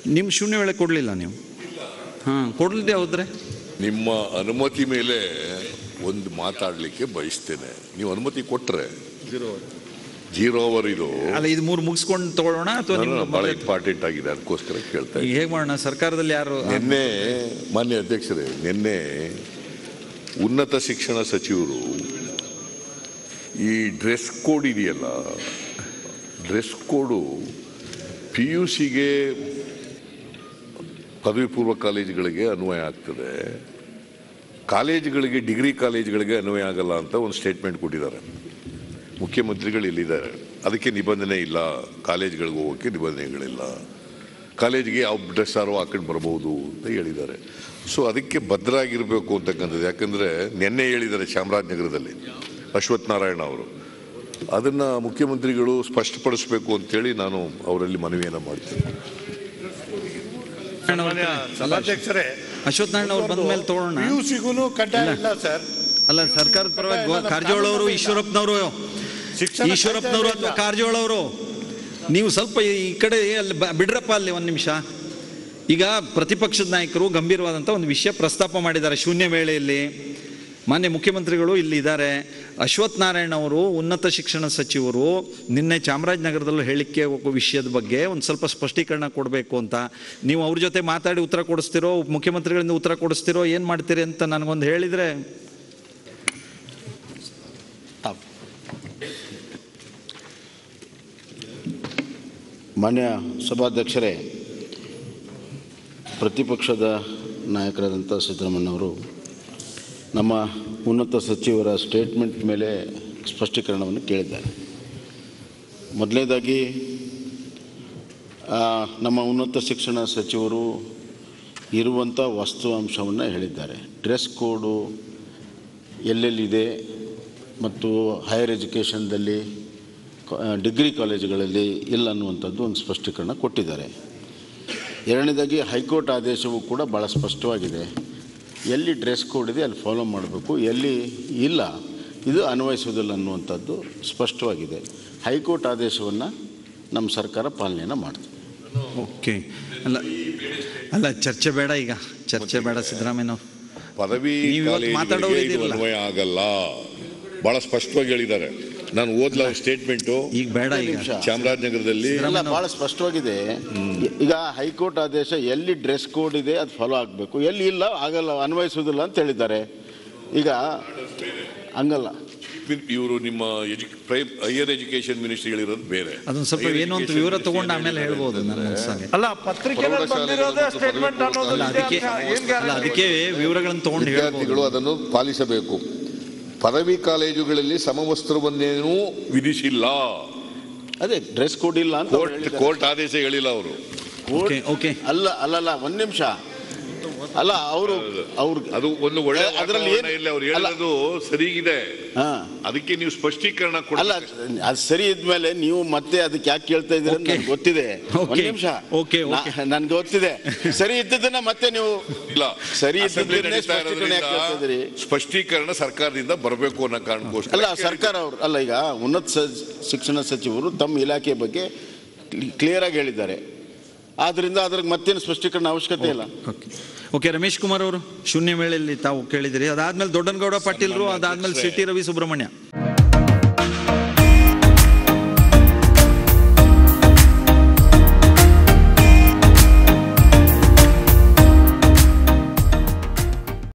ನಿಮ್ಮ ಶೂನ್ಯ ವೇಳೆ ಕೊಡಲಿಲ್ಲ ನೀವು ಹಾಂ ಕೊಡಲಿದೆ ಹೋದ್ರೆ ನಿಮ್ಮ ಅನುಮತಿ ಮೇಲೆ ಒಂದು ಮಾತಾಡಲಿಕ್ಕೆ ಬಯಸ್ತೇನೆ ನೀವು ಅನುಮತಿ ಕೊಟ್ಟರೆ ಜೀರೋ ಅವರ್ ಇದು ಅಲ್ಲ ಇದು ಮೂರು ಮುಗಿಸ್ಕೊಂಡು ತಗೊಳ್ಳೋಣ ಅಥವಾ ನಾನು ನಿಮ್ಗೆ ಬಹಳ ಮೊದಲೇ- ಇಂಪಾರ್ಟೆಂಟ್ ಆಗಿದೆ ಅದಕ್ಕೋಸ್ಕರ ಕೇಳ್ತಾ ಈಗ ಇದ್ದೀನಿ ಹೇಗೆ ಮಾಡೋಣ ಸರ್ಕಾರದಲ್ಲಿ ಯಾರು ನಿನ್ನೆ ಮಾನ್ಯ ಅಧ್ಯಕ್ಷರೇ ನಿನ್ನೆ ಉನ್ನತ ಶಿಕ್ಷಣ ಸಚಿವರು ಈ ಡ್ರೆಸ್ ಕೋಡ್ ಇದೆಯಲ್ಲ ಡ್ರೆಸ್ ಕೋಡು ಪಿ ಯು ಸಿಗೆ ಪದವಿ ಪೂರ್ವ ಕಾಲೇಜುಗಳಿಗೆ ಅನ್ವಯ ಆಗ್ತದೆ ಕಾಲೇಜುಗಳಿಗೆ ಡಿಗ್ರಿ ಕಾಲೇಜುಗಳಿಗೆ ಅನ್ವಯ ಆಗಲ್ಲ ಅಂತ ಒಂದು ಸ್ಟೇಟ್ಮೆಂಟ್ ಕೊಟ್ಟಿದ್ದಾರೆ ಮುಖ್ಯಮಂತ್ರಿಗಳು ಇಲ್ಲಿದ್ದಾರೆ ಅದಕ್ಕೆ ನಿಬಂಧನೆ ಇಲ್ಲ ಕಾಲೇಜ್ಗಳಿಗೆ ಹೋಗೋಕ್ಕೆ ನಿಬಂಧನೆಗಳಿಲ್ಲ ಕಾಲೇಜಿಗೆ ಯಾವ ಡ್ರೆಸ್ ಆರೋ ಹಾಕೊಂಡು ಬರ್ಬೋದು ಅಂತ ಹೇಳಿದ್ದಾರೆ ಸೊ ಅದಕ್ಕೆ ಭದ್ರಾಗಿರಬೇಕು ಅಂತಕ್ಕಂಥದ್ದು ಯಾಕಂದರೆ ನಿನ್ನೆ ಹೇಳಿದ್ದಾರೆ ಚಾಮರಾಜನಗರದಲ್ಲಿ ಅಶ್ವಥ್ ನಾರಾಯಣ ಅವರು ಅದನ್ನು ಮುಖ್ಯಮಂತ್ರಿಗಳು ಸ್ಪಷ್ಟಪಡಿಸಬೇಕು ಅಂತೇಳಿ ನಾನು ಅವರಲ್ಲಿ ಮನವಿಯನ್ನು ಮಾಡ್ತೀನಿ ಮಾನ್ಯ ಸಭಾಧ್ಯಕ್ಷರೇ ಅಶ್ವಥ್ ನಾರಾಯಣ ಅವ್ರು ಬಂದ ಮೇಲೆ ತಗೊಳ್ಳೋಣ ಪಿ ಯು ಸಿಗೂ ಕಡ್ಡಾಯ ಇಲ್ಲ ಸರ್ ಅಲ್ಲ ಸರ್ಕಾರದ ಪರವಾಗಿ ಗೋ- ಕಾರಜೋಳ ಅವರು ಈಶ್ವರಪ್ಪನವರು ಶಿಕ್ಷಣ ಈಶ್ವರಪ್ಪನವರು ಅಥವಾ ಕಾರಜೋಳ ಅವರು ನೀವು ಸ್ವಲ್ಪ ಈ ಕಡೆ ಅಲ್ಲಿ ಬ- ಬಿಡ್ರಪ್ಪ ಅಲ್ಲಿ ಒಂದು ನಿಮಿಷ ಈಗ ಪ್ರತಿಪಕ್ಷದ ನಾಯಕರು ಗಂಭೀರವಾದಂಥ ಒಂದು ವಿಷಯ ಪ್ರಸ್ತಾಪ ಮಾಡಿದ್ದಾರೆ ಶೂನ್ಯ ವೇಳೆಯಲ್ಲಿ ಮಾನ್ಯ ಮುಖ್ಯಮಂತ್ರಿಗಳು ಇಲ್ಲಿ ಇದ್ದಾರೆ ಅಶ್ವಥ್ ನಾರಾಯಣ ಅವರು ಉನ್ನತ ಶಿಕ್ಷಣ ಸಚಿವರು ನಿನ್ನೆ ಚಾಮರಾಜನಗರದಲ್ಲೂ ಹೇಳಿಕೆ ಹೋಗೋ ವಿಷಯದ ಬಗ್ಗೆ ಒಂದು ಸ್ವಲ್ಪ ಸ್ಪಷ್ಟೀಕರಣ ಕೊಡಬೇಕು ಅಂತ ನೀವು ಅವ್ರ ಜೊತೆ ಮಾತಾಡಿ ಉತ್ತರ ಕೊಡಿಸ್ತಿರೋ ಮುಖ್ಯಮಂತ್ರಿಗಳಿಂದ ಉತ್ತರ ಕೊಡಿಸ್ತಿರೋ ಏನು ಮಾಡ್ತೀರಿ ಅಂತ ನನಗೊಂದು ಹೇಳಿದರೆ ಮಾನ್ಯ ಸಭಾಧ್ಯಕ್ಷರೇ ಪ್ರತಿಪಕ್ಷದ ನಾಯಕರಾದಂಥ ಸಿದ್ದರಾಮಣ್ಣವರು ನಮ್ಮ ಉನ್ನತ ಸಚಿವರ ಸ್ಟೇಟ್ಮೆಂಟ್ ಮೇಲೆ ಸ್ಪಷ್ಟೀಕರಣವನ್ನು ಕೇಳಿದ್ದಾರೆ ಮೊದಲನೇದಾಗಿ ಆ, ನಮ್ಮ ಉನ್ನತ ಶಿಕ್ಷಣ ಸಚಿವರು ಇರುವಂಥ ವಾಸ್ತವಾಂಶವನ್ನು ಹೇಳಿದ್ದಾರೆ ಡ್ರೆಸ್ ಕೋಡು ಎಲ್ಲೆಲ್ಲಿದೆ ಮತ್ತು ಹೈಯರ್ ಎಜುಕೇಷನ್ದಲ್ಲಿ ಕ- ಡಿಗ್ರಿ ಕಾಲೇಜುಗಳಲ್ಲಿ ಇಲ್ಲ ಅನ್ನುವಂಥದ್ದು ಒಂದು ಸ್ಪಷ್ಟೀಕರಣ ಕೊಟ್ಟಿದ್ದಾರೆ ಎರಡನೇದಾಗಿ ಹೈಕೋರ್ಟ್ ಆದೇಶವು ಕೂಡ ಭಾಳ ಸ್ಪಷ್ಟವಾಗಿದೆ ಎಲ್ಲಿ ಡ್ರೆಸ್ ಕೋಡ್ ಇದೆ ಅಲ್ಲಿ ಫಾಲೋ ಮಾಡಬೇಕು ಎಲ್ಲಿ ಇಲ್ಲ ಇದು ಅನ್ವಯಿಸುವುದಿಲ್ಲ ಅನ್ನುವಂಥದ್ದು ಸ್ಪಷ್ಟವಾಗಿದೆ ಹೈಕೋರ್ಟ್ ಆದೇಶವನ್ನು ನಮ್ಮ ಸರ್ಕಾರ ಪಾಲನೆಯನ್ನು ಮಾಡ್ತದೆ ಓಕೆ ಅಲ್ಲ ಅಲ್ಲ ಚರ್ಚೆ ಬೇಡ ಈಗ ಚರ್ಚೆ ಬೇಡ ಸಿದ್ದರಾಮಯ್ಯ ಪದವಿ ನೀವು ಇವತ್ತು ಕಾಲೇಜುಗಳಿಗೆ ಮಾತಾಡೋರು ಇದು ಇದಿರಲ್ಲ. ಅನ್ವಯ ಆಗಲ್ಲ ಬಹಳ ಸ್ಪಷ್ಟವಾಗಿ ಹೇಳಿದ್ದಾರೆ ನಾನು ಓದ್ಲ ಸ್ಟೇಟ್ಮೆಂಟು ಈಗ ಬೇಡ ಈಗ ನಿಮಿಷ. ಚಾಮರಾಜನಗರದಲ್ಲಿ ಇಲ್ಲ ಭಾಳ ಸ್ಪಷ್ಟವಾಗಿದೆ ಈಗ ಹೈಕೋರ್ಟ್ ಆದೇಶ ಎಲ್ಲಿ ಡ್ರೆಸ್ ಕೋಡ್ ಇದೆ ಅದು ಫಾಲೋ ಆಗಬೇಕು ಎಲ್ಲಿ ಇಲ್ಲ ಆಗಲ್ಲ ಅನ್ವಯಿಸುವುದಿಲ್ಲ ಅಂತ ಹೇಳಿದ್ದಾರೆ ಈಗ ಹಂಗಲ್ಲ ಇವರು ನಿಮ್ಮ ಹೈಯರ್ ಎಜುಕೇಶನ್ ಮಿನಿಸ್ಟ್ರಿ ಹೇಳಿರೋದು ಬೇರೆ ಅದೊಂದು ಸ್ವಲ್ಪ Higher ಏನು ಅಂತ education ವಿವರ ministry ತಗೊಂಡು ಏನ್ ಆಮೇಲೆ ಹೇಳಿದ್ದಾರೆ ಹೇಳ್ಬೋದು ನನ್ನ ಅಂತಂದ್ರೆ, ಮನಸ್ಸಾಗೆ ಅಲ್ಲ ಪತ್ರಿಕೆಯಲ್ಲಿ ಪ್ರೌಢಶಾಲೆಗಳು ಬಂದಿರೋದೇ ಮತ್ತು ಸ್ಟೇಟ್ಮೆಂಟ್ ಪದವಿ ಅನ್ನೋದು ಅಲ್ಲ ಅದಕ್ಕೆ ಏನ್ ಅಲ್ಲ ಅದಕ್ಕೆ ವಿವರಗಳನ್ನು ತಗೊಂಡು ವಿದ್ಯಾರ್ಥಿಗಳು ಹೇಳ್ಬೋದು ಅದನ್ನು ಪಾಲಿಸಬೇಕು ಪದವಿ ಕಾಲೇಜುಗಳಲ್ಲಿ ಸಮವಸ್ತ್ರವನ್ನೇನೂ ವಿಧಿಸಿಲ್ಲ ಅದೇ ಡ್ರೆಸ್ ಕೋಡ್ ಇಲ್ಲ ಅಂತ ಅವ್ರು ಕೋರ್ಟ್ ಹೇಳಿದ್ದಾರೆ. ಕೋರ್ಟ್ ಆದೇಶ ಹೇಳಿಲ್ಲ ಅವರು ಕೋರ್ಟ್- ಓಕೆ ಓಕೆ ಅಲ್ಲ ಅಲ್ಲಲ್ಲ ಒಂದ್ ನಿಮಿಷ ಅಲ್ಲ ಅವರು ಅವ್ರು ಅದು ಒಂದು ಒಳ್ಳೆ ಅದ್ರಲ್ಲಿ ಏನ್- ಇಲ್ಲ ಅವ್ರು ಅಲ್ಲ. ಹೇಳೋದು ಸರಿಗಿದೆ ಹಾ ಅದಕ್ಕೆ ನೀವು ಸ್ಪಷ್ಟೀಕರಣ ಅಲ್ಲ ಕೊಡ ಅದು ಸರಿ ಇದ್ಮೇಲೆ ನೀವು ಮತ್ತೆ ಅದಕ್ಕೆ ಯಾಕೆ ಕೇಳ್ತಾ ಇದ್ದೀರ ಅಂತ Okay. ನನ್ಗೆ ಗೊತ್ತಿದೆ ಒಂದ್ Okay. ನಿಮಿಷ Okay, okay. ನನ್ಗೆ ಗೊತ್ತಿದೆ ಸರಿ ಇದ್ದದನ್ನ ಮತ್ತೆ ನೀವು ಇಲ್ಲ ಸರಿ ಅಸೆಂಬ್ಲಿ ಇದ್ದದ್ದನ್ನೇ ನಡೀತಾ ಸ್ಪಷ್ಟೀಕರಣ ಯಾಕೆ ಕೇಳ್ತಾ ಇದ್ದೀರಿ? ಇರೋದ್ರಿಂದ ಸ್ಪಷ್ಟೀಕರಣ ಸರ್ಕಾರದಿಂದ ಬರಬೇಕು ಅನ್ನೋ ಕಾರಣಕ್ಕೋಸ್ಕರ ಅಲ್ಲ ಸರ್ಕಾರ ಅವರು ಅಲ್ಲ ಈಗ ಉನ್ನತ ಸ- ಶಿಕ್ಷಣ ಸಚಿವರು ತಮ್ಮ ಇಲಾಖೆ ಬಗ್ಗೆ ಕ್ಲಿಯರ್ ಆಗಿ ಹೇಳಿದ್ದಾರೆ ಆದ್ರಿಂದ ಅದ್ರಿಗೆ ಮತ್ತೇನು ಸ್ಪಷ್ಟೀಕರಣ ಅವಶ್ಯಕತೆ ಇಲ್ಲ ಓಕೆ ಓಕೆ ರಮೇಶ್ ಕುಮಾರ್ ಅವರು ಶೂನ್ಯ ವೇಳೆಯಲ್ಲಿ ತಾವು ಕೇಳಿದಿರಿ ಅದಾದ್ಮೇಲೆ ದೊಡ್ಡನಗೌಡ ಪಾಟೀಲ್ರು ಅದಾದ್ಮೇಲೆ ಸಿ ಟಿ ರವಿ ಸುಬ್ರಹ್ಮಣ್ಯ